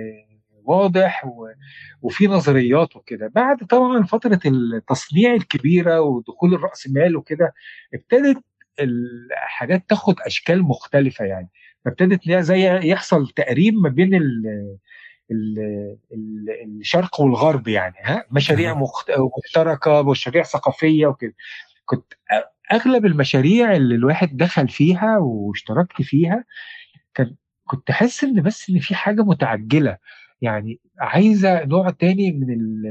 واضح و... وفي نظريات وكده بعد طبعا فتره التصنيع الكبيره ودخول الراسمال وكده ابتدت الحاجات تاخد اشكال مختلفه يعني فابتدت زي يحصل تقريب ما بين ال... ال... ال... الشرق والغرب يعني ها مشاريع مخت... مشتركه مشاريع ثقافيه وكده كنت اغلب المشاريع اللي الواحد دخل فيها واشتركت فيها كان كنت احس ان بس ان في حاجه متعجله يعني عايزه نوع تاني من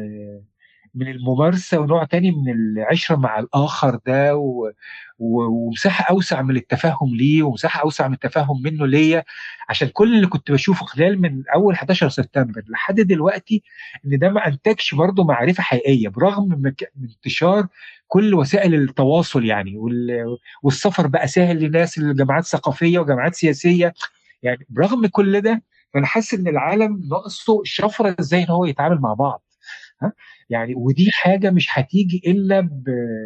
من الممارسه ونوع تاني من العشره مع الاخر ده و... و... ومساحه اوسع من التفاهم ليه ومساحه اوسع من التفاهم منه ليا عشان كل اللي كنت بشوفه خلال من اول 11 سبتمبر لحد دلوقتي ان ده ما انتجش برضه معرفه حقيقيه برغم من انتشار كل وسائل التواصل يعني وال... والسفر بقى سهل لناس الجامعات ثقافيه وجامعات سياسيه يعني برغم كل ده انا حاسس ان العالم ناقصه شفره ازاي ان هو يتعامل مع بعض ها يعني ودي حاجه مش هتيجي الا ب...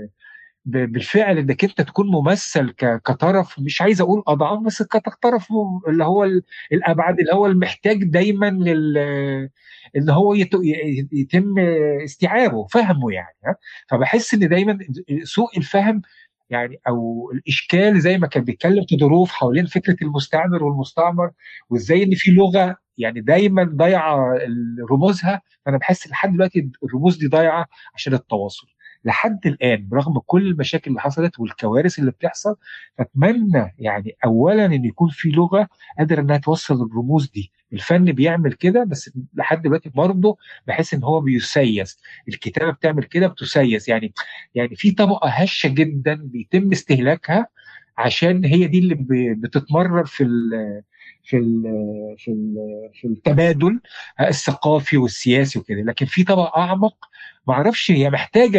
بالفعل انك انت تكون ممثل كطرف مش عايز اقول اضعاف بس كطرف اللي هو الابعد اللي هو المحتاج دايما لل اللي هو يتم استيعابه فهمه يعني فبحس ان دايما سوء الفهم يعني او الاشكال زي ما كان بيتكلم تدروف حوالين فكره المستعمر والمستعمر وازاي ان في لغه يعني دايما ضايعه رموزها فانا بحس لحد دلوقتي الرموز دي ضايعه عشان التواصل لحد الان برغم كل المشاكل اللي حصلت والكوارث اللي بتحصل اتمنى يعني اولا ان يكون في لغه قادره انها توصل الرموز دي الفن بيعمل كده بس لحد دلوقتي برضه بحس ان هو بيسيس الكتابه بتعمل كده بتسيس يعني يعني في طبقه هشه جدا بيتم استهلاكها عشان هي دي اللي بتتمرر في ال في ال في ال في التبادل الثقافي والسياسي وكده لكن في طبقه اعمق ما اعرفش هي محتاجه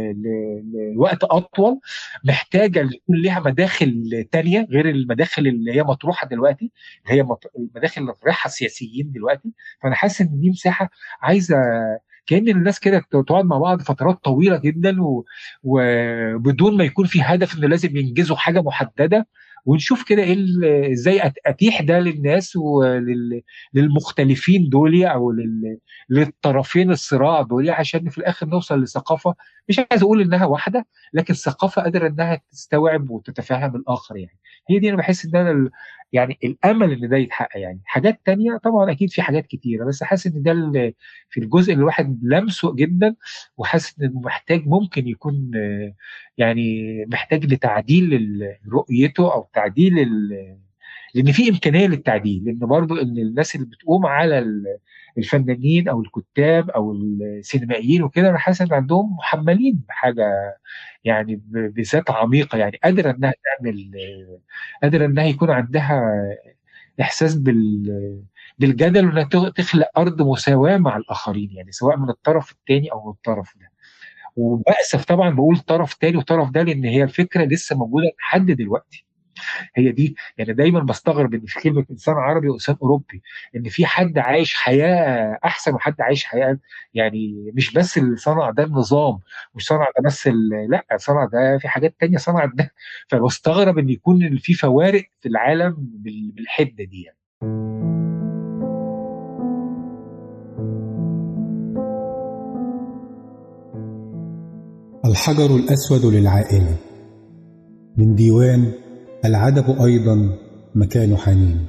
لوقت اطول محتاجه يكون لها مداخل تانية غير المداخل اللي هي مطروحه دلوقتي اللي هي المداخل اللي طرحها السياسيين دلوقتي فانا حاسس ان دي مساحه عايزه كان الناس كده تقعد مع بعض فترات طويله جدا وبدون ما يكون في هدف انه لازم ينجزوا حاجه محدده ونشوف كده ايه ازاي اتيح ده للناس وللمختلفين دول او للطرفين الصراع دول عشان في الاخر نوصل لثقافه مش عايز اقول انها واحده لكن ثقافه قادره انها تستوعب وتتفهم الاخر يعني هي دي انا بحس ان انا يعني الامل ان ده يتحقق يعني حاجات تانية طبعا اكيد في حاجات كتيره بس حاسس ان ده في الجزء اللي الواحد لمسه جدا وحاسس ان محتاج ممكن يكون يعني محتاج لتعديل رؤيته او تعديل لان في امكانيه للتعديل لان برضو ان الناس اللي بتقوم على الفنانين او الكتاب او السينمائيين وكده انا حاسس ان عندهم محملين بحاجه يعني بذات عميقه يعني قادره انها تعمل قادره انها يكون عندها احساس بال بالجدل وانها تخلق ارض مساواه مع الاخرين يعني سواء من الطرف الثاني او من الطرف ده وبأسف طبعا بقول طرف تاني وطرف ده لان هي الفكره لسه موجوده لحد دلوقتي هي دي يعني دايما بستغرب ان في كلمه انسان عربي وانسان اوروبي ان في حد عايش حياه احسن وحد عايش حياه يعني مش بس اللي صنع ده النظام مش صنع ده بس ال- لا صنع ده في حاجات تانية صنعت ده فبستغرب ان يكون في فوارق في العالم بال- بالحده دي يعني. الحجر الأسود للعائلة من ديوان العدب أيضا مكان حنين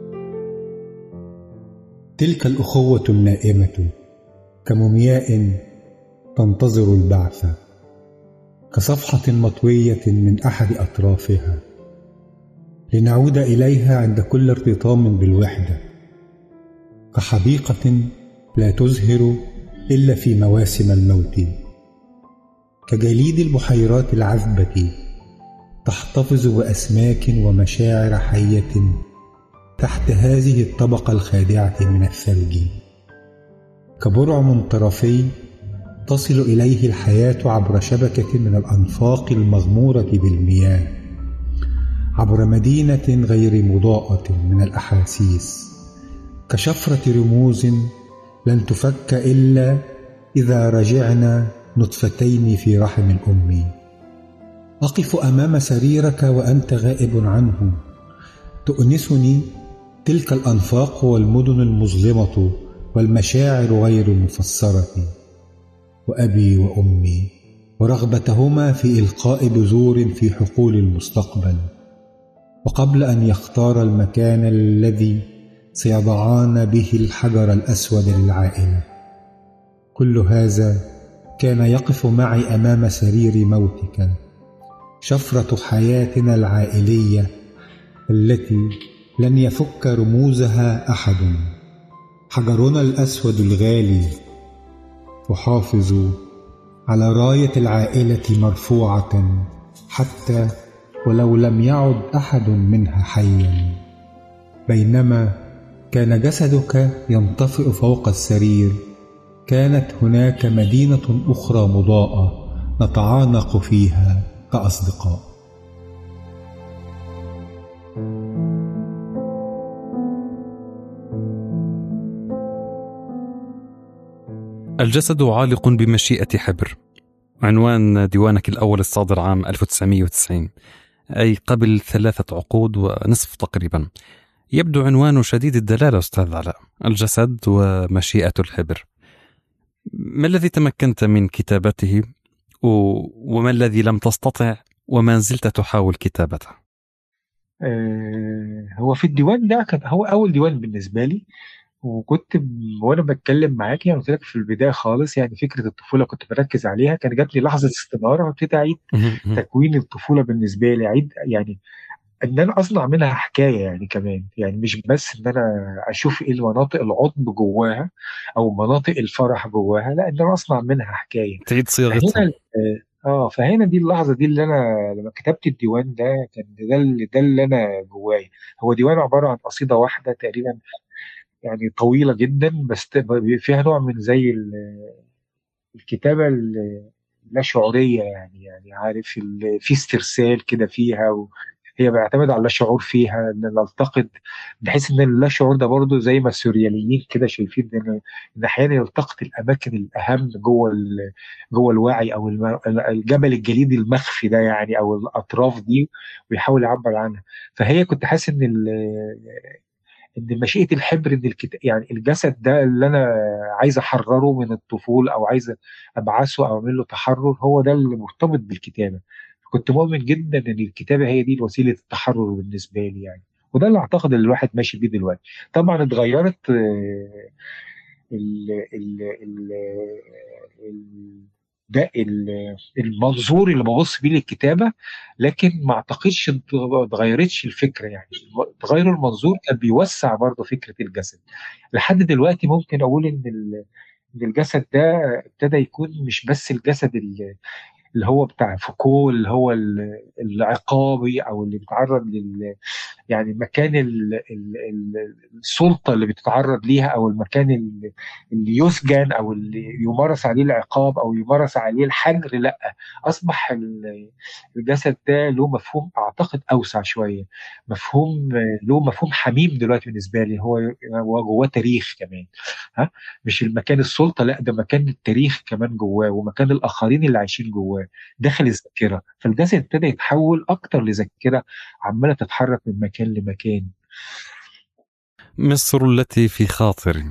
تلك الأخوة النائمة كمومياء تنتظر البعث كصفحة مطوية من أحد أطرافها لنعود إليها عند كل ارتطام بالوحدة كحديقة لا تزهر إلا في مواسم الموت كجليد البحيرات العذبة تحتفظ بأسماك ومشاعر حية تحت هذه الطبقة الخادعة من الثلج كبرعم طرفي تصل إليه الحياة عبر شبكة من الأنفاق المغمورة بالمياه عبر مدينة غير مضاءة من الأحاسيس كشفرة رموز لن تفك إلا إذا رجعنا نطفتين في رحم الأم أقف أمام سريرك وأنت غائب عنه تؤنسني تلك الأنفاق والمدن المظلمة والمشاعر غير المفسرة وأبي وأمي ورغبتهما في إلقاء بذور في حقول المستقبل وقبل أن يختار المكان الذي سيضعان به الحجر الأسود للعائلة كل هذا كان يقف معي امام سرير موتك شفره حياتنا العائليه التي لن يفك رموزها احد حجرنا الاسود الغالي احافظ على رايه العائله مرفوعه حتى ولو لم يعد احد منها حيا بينما كان جسدك ينطفئ فوق السرير كانت هناك مدينة أخرى مضاءة نتعانق فيها كأصدقاء. الجسد عالق بمشيئة حبر عنوان ديوانك الأول الصادر عام 1990 أي قبل ثلاثة عقود ونصف تقريبا يبدو عنوانه شديد الدلالة أستاذ علاء الجسد ومشيئة الحبر ما الذي تمكنت من كتابته و- وما الذي لم تستطع وما زلت تحاول كتابته آه، هو في الديوان ده كان هو اول ديوان بالنسبه لي وكنت ب- وانا بتكلم معاك يعني قلت لك في البدايه خالص يعني فكره الطفوله كنت بركز عليها كان جات لي لحظه استناره وابتديت اعيد تكوين الطفوله بالنسبه لي اعيد يعني ان انا اصنع منها حكايه يعني كمان يعني مش بس ان انا اشوف ايه المناطق العطب جواها او مناطق الفرح جواها لا ان انا اصنع منها حكايه تعيد فهنا صياغتها ال- اه فهنا دي اللحظه دي اللي انا لما كتبت الديوان ده كان ده اللي ده اللي انا جوايا هو ديوان عباره عن قصيده واحده تقريبا يعني طويله جدا بس ت- فيها نوع من زي ال- الكتابه ال- اللا شعوريه يعني يعني عارف ال- في استرسال كده فيها و هي بيعتمد على الشعور فيها ان نلتقط بحيث ان اللا شعور ده برضه زي ما السورياليين كده شايفين ان ان احيانا يلتقط الاماكن الاهم جوه ال- جوه الوعي او الم- الجبل الجليدي المخفي ده يعني او الاطراف دي ويحاول يعبر عنها فهي كنت حاسس ان ال- ان مشيئه الحبر ان الكتاب يعني الجسد ده اللي انا عايز احرره من الطفوله او عايز ابعثه او اعمل له تحرر هو ده اللي مرتبط بالكتابه كنت مؤمن جدا ان الكتابه هي دي وسيله التحرر بالنسبه لي يعني وده اللي اعتقد ان الواحد ماشي بيه دلوقتي طبعا اتغيرت آه، ال ال ال ال ده ال- المنظور اللي ببص بيه للكتابه لكن ما اعتقدش ات- اتغيرتش الفكره يعني تغير المنظور كان بيوسع برضه فكره الجسد لحد دلوقتي ممكن اقول ان ال- ان الجسد ده ابتدى يكون مش بس الجسد ال- اللي هو بتاع فوكو اللي هو ال- العقابي او اللي بيتعرض لل يعني مكان ال ال ال السلطه اللي بتتعرض ليها او المكان اللي اللي يسجن او اللي يمارس عليه العقاب او يمارس عليه الحجر لا اصبح ال- الجسد ده له مفهوم اعتقد اوسع شويه مفهوم له مفهوم حميم دلوقتي بالنسبه لي هو هو جواه تاريخ كمان ها مش المكان السلطه لا ده مكان التاريخ كمان جواه ومكان الاخرين اللي عايشين جواه داخل الذاكره فالجسد ابتدى يتحول اكتر لذاكره عماله تتحرك من مكان لمكان مصر التي في خاطري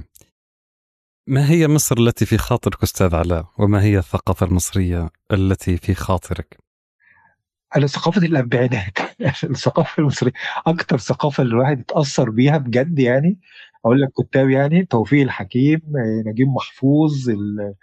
ما هي مصر التي في خاطرك أستاذ علاء وما هي الثقافة المصرية التي في خاطرك انا ثقافه الاربعينات الثقافه المصريه اكتر ثقافه اللي الواحد اتاثر بيها بجد يعني اقول لك كتاب يعني توفيق الحكيم آه، نجيب محفوظ ال-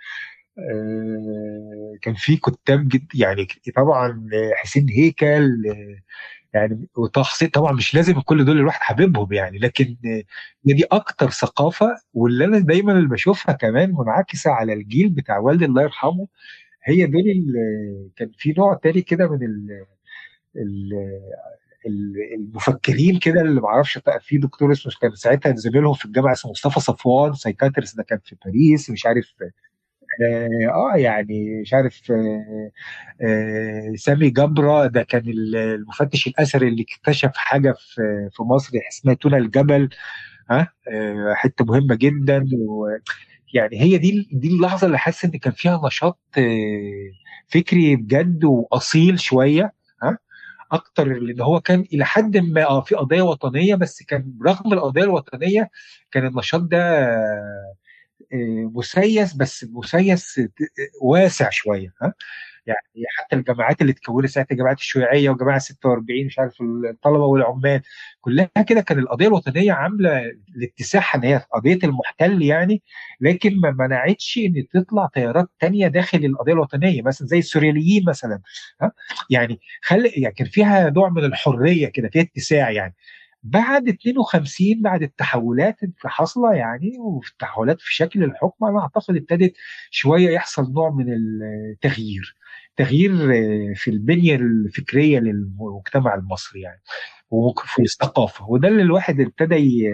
آه، كان في كتاب جد يعني طبعا آه، حسين هيكل آه، يعني وطه حسين طبعا مش لازم كل دول الواحد حبيبهم يعني لكن آه، هي دي اكتر ثقافه واللي انا دايما اللي بشوفها كمان منعكسه على الجيل بتاع والدي الله يرحمه هي دول ال- كان في نوع تاني كده من ال ال ال- المفكرين كده اللي معرفش في دكتور اسمه كان ساعتها زميلهم في الجامعه اسمه مصطفى صفوان سايكاتريست ده كان في باريس مش عارف اه, آه يعني مش عارف آه آه سامي جبرة ده كان ال- المفتش الاثري اللي اكتشف حاجه في في مصر اسمها تونة الجبل ها آه حته مهمه جدا ويعني هي دي دي اللحظه اللي حاسس ان كان فيها نشاط آه فكري بجد واصيل شويه ها اكتر لان هو كان الى حد ما اه في قضيه وطنيه بس كان رغم القضيه الوطنيه كان النشاط ده آه، آه، مسيس بس مسيس ت- واسع شويه ها يعني حتى الجماعات اللي اتكونت ساعتها الجماعات الشيوعيه وجماعه 46 مش عارف الطلبه والعمال كلها كده كان القضيه الوطنيه عامله لاتساعها ان هي قضيه المحتل يعني لكن ما منعتش ان تطلع تيارات تانية داخل القضيه الوطنيه مثلا زي السورياليين مثلا ها يعني خلي يعني كان فيها نوع من الحريه كده فيها اتساع يعني بعد 52 بعد التحولات اللي حاصله يعني والتحولات في شكل الحكم انا اعتقد ابتدت شويه يحصل نوع من التغيير تغيير آه، في البنيه الفكريه للمجتمع المصري يعني وفي الثقافه وده اللي الواحد ابتدى ي-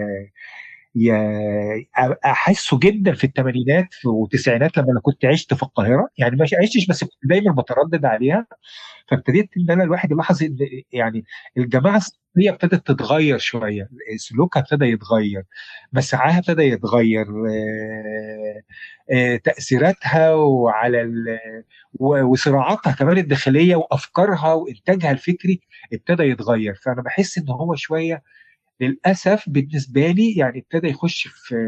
ي- احسه جدا في الثمانينات والتسعينات لما انا كنت عشت في القاهره يعني ما عشتش بس كنت دايما بتردد عليها فابتديت ان انا الواحد يلاحظ ان يعني الجماعه الصينيه ابتدت تتغير شويه سلوكها ابتدى يتغير مسعاها ابتدى يتغير آه، آه، تاثيراتها وعلى ال- و- وصراعاتها كمان الداخليه وافكارها وانتاجها الفكري ابتدى يتغير فانا بحس ان هو شويه للاسف بالنسبه لي يعني ابتدى يخش في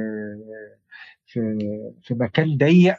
في في مكان ضيق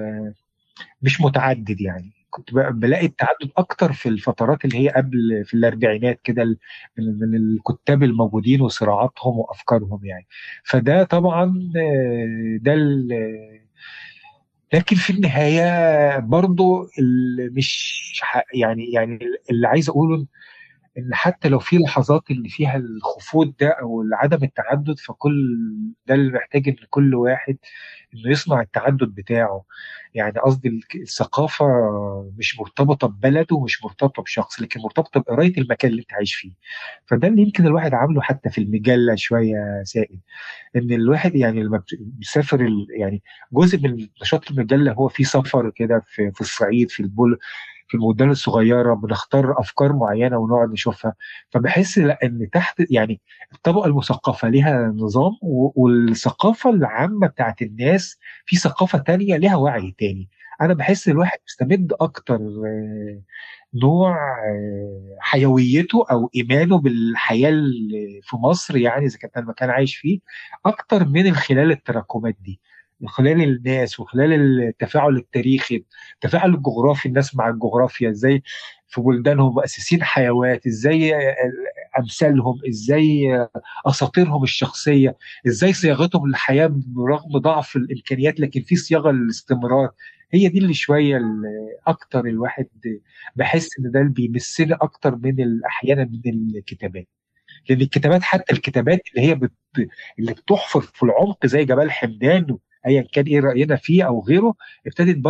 ومش متعدد يعني كنت بقى بلاقي التعدد اكتر في الفترات اللي هي قبل في الاربعينات كده ال- من من الكتاب الموجودين وصراعاتهم وافكارهم يعني فده طبعا آه، ده ال- لكن في النهايه برضو ال- مش ح- يعني يعني اللي عايز اقوله ان حتى لو في لحظات اللي فيها الخفوت ده او عدم التعدد فكل ده اللي محتاج ان كل واحد انه يصنع التعدد بتاعه يعني قصدي الك- الثقافه مش مرتبطه ببلد ومش مرتبطه بشخص لكن مرتبطه بقرايه المكان اللي انت عايش فيه فده اللي يمكن الواحد عامله حتى في المجله شويه سائد ان الواحد يعني لما بت- بيسافر ال- يعني جزء من نشاط المجله هو في سفر كده في في الصعيد في البول في المدن الصغيره بنختار افكار معينه ونقعد نشوفها فبحس لا ان تحت يعني الطبقه المثقفه ليها نظام و- والثقافه العامه بتاعت الناس في ثقافه تانية ليها وعي تاني انا بحس الواحد مستمد اكتر آه، نوع آه، حيويته او ايمانه بالحياه اللي في مصر يعني اذا كان المكان عايش فيه اكتر من خلال التراكمات دي من خلال الناس وخلال التفاعل التاريخي التفاعل الجغرافي الناس مع الجغرافيا ازاي في بلدانهم مؤسسين حيوات ازاي امثالهم ازاي اساطيرهم الشخصيه ازاي صياغتهم للحياه برغم ضعف الامكانيات لكن في صياغه للاستمرار هي دي اللي شويه ال- اكتر الواحد بحس ان ده اللي بيمسني اكتر من ال- احيانا من الكتابات لان الكتابات حتى الكتابات اللي هي بت... اللي بتحفر في العمق زي جبال حمدان ايا كان ايه راينا فيه او غيره ابتدت برضو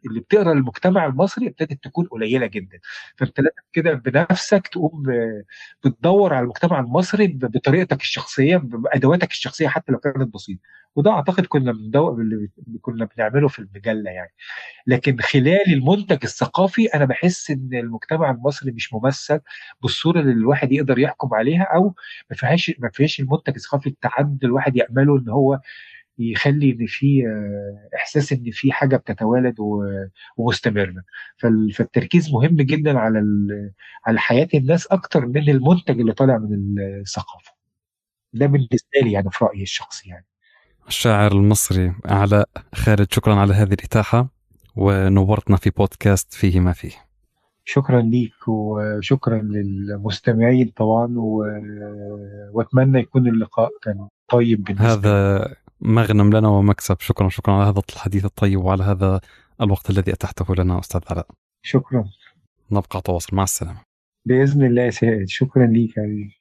اللي بتقرا المجتمع المصري ابتدت تكون قليله جدا فانت لازم كده بنفسك تقوم ب- بتدور على المجتمع المصري ب- بطريقتك الشخصيه بادواتك الشخصيه حتى لو كانت بسيطه وده اعتقد كنا بندور اللي كنا بنعمله في المجله يعني لكن خلال المنتج الثقافي انا بحس ان المجتمع المصري مش ممثل بالصوره اللي الواحد يقدر يحكم عليها او ما فيهاش ما فيهاش المنتج الثقافي التعدد الواحد يامله ان هو يخلي ان في آه، احساس ان في حاجه بتتوالد و- ومستمره فال- فالتركيز مهم جدا على ال- على حياه الناس اكتر من المنتج اللي طالع من الثقافه ده بالنسبه لي يعني في رايي الشخصي يعني الشاعر المصري علاء خالد شكرا على هذه الإتاحة ونورتنا في بودكاست فيه ما فيه شكرا ليك وشكرا للمستمعين طبعا و... واتمنى يكون اللقاء كان طيب بالنسبه لي. هذا مغنم لنا ومكسب شكرا شكرا على هذا الحديث الطيب وعلى هذا الوقت الذي أتحته لنا أستاذ علاء شكرا نبقى على تواصل مع السلامة باذن الله يا سائد شكرا ليك يا حبيبي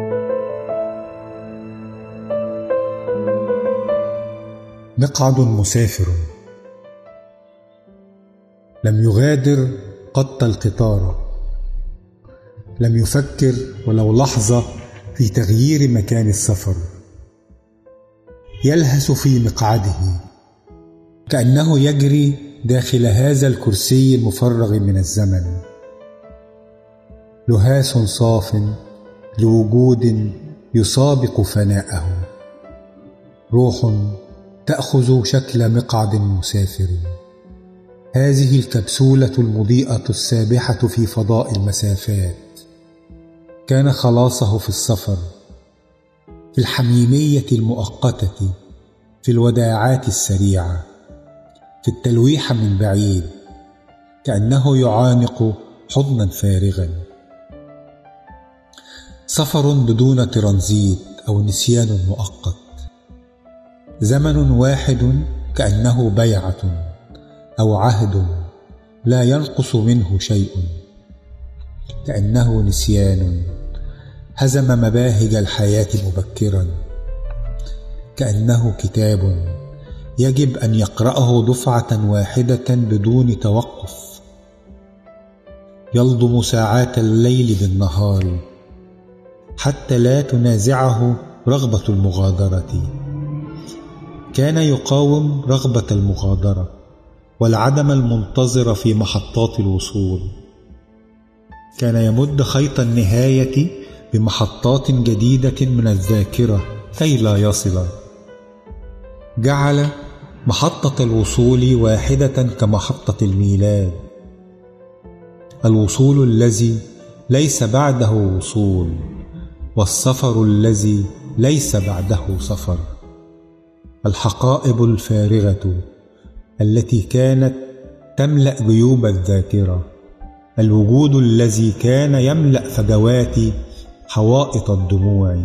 مقعد مسافر لم يغادر قط القطار لم يفكر ولو لحظه في تغيير مكان السفر يلهث في مقعده كانه يجري داخل هذا الكرسي المفرغ من الزمن لهاث صاف لوجود يسابق فناءه روح تاخذ شكل مقعد مسافر هذه الكبسوله المضيئه السابحه في فضاء المسافات كان خلاصه في السفر في الحميميه المؤقته في الوداعات السريعه في التلويح من بعيد كانه يعانق حضنا فارغا سفر بدون ترانزيت او نسيان مؤقت زمن واحد كانه بيعه او عهد لا ينقص منه شيء كانه نسيان هزم مباهج الحياه مبكرا كانه كتاب يجب ان يقراه دفعه واحده بدون توقف يلضم ساعات الليل بالنهار حتى لا تنازعه رغبه المغادره كان يقاوم رغبه المغادره والعدم المنتظر في محطات الوصول كان يمد خيط النهايه بمحطات جديده من الذاكره كي لا يصل جعل محطه الوصول واحده كمحطه الميلاد الوصول الذي ليس بعده وصول والسفر الذي ليس بعده سفر الحقائب الفارغه التي كانت تملا جيوب الذاكره الوجود الذي كان يملا فجوات حوائط الدموع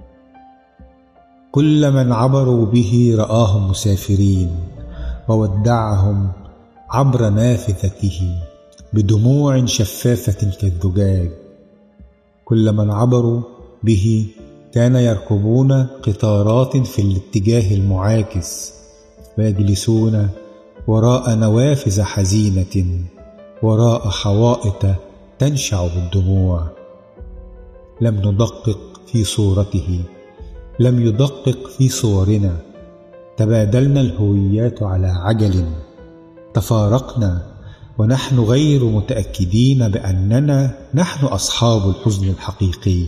كل من عبروا به راهم مسافرين وودعهم عبر نافذته بدموع شفافه كالزجاج كل من عبروا به كان يركبون قطارات في الاتجاه المعاكس ويجلسون وراء نوافذ حزينه وراء حوائط تنشع بالدموع لم ندقق في صورته لم يدقق في صورنا تبادلنا الهويات على عجل تفارقنا ونحن غير متاكدين باننا نحن اصحاب الحزن الحقيقي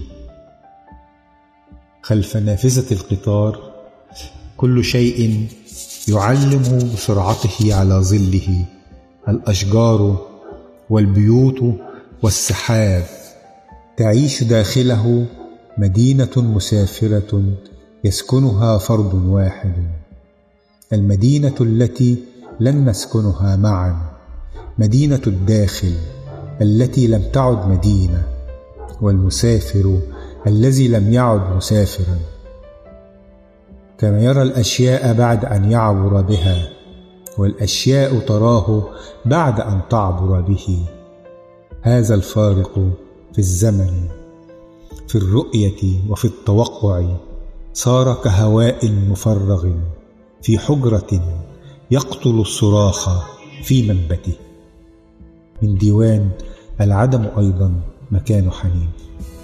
خلف نافذه القطار كل شيء يعلم بسرعته على ظله الاشجار والبيوت والسحاب تعيش داخله مدينه مسافره يسكنها فرد واحد المدينه التي لن نسكنها معا مدينه الداخل التي لم تعد مدينه والمسافر الذي لم يعد مسافرا كان يرى الاشياء بعد ان يعبر بها والاشياء تراه بعد ان تعبر به هذا الفارق في الزمن في الرؤيه وفي التوقع صار كهواء مفرغ في حجره يقتل الصراخ في منبته من ديوان العدم أيضا مكان حنين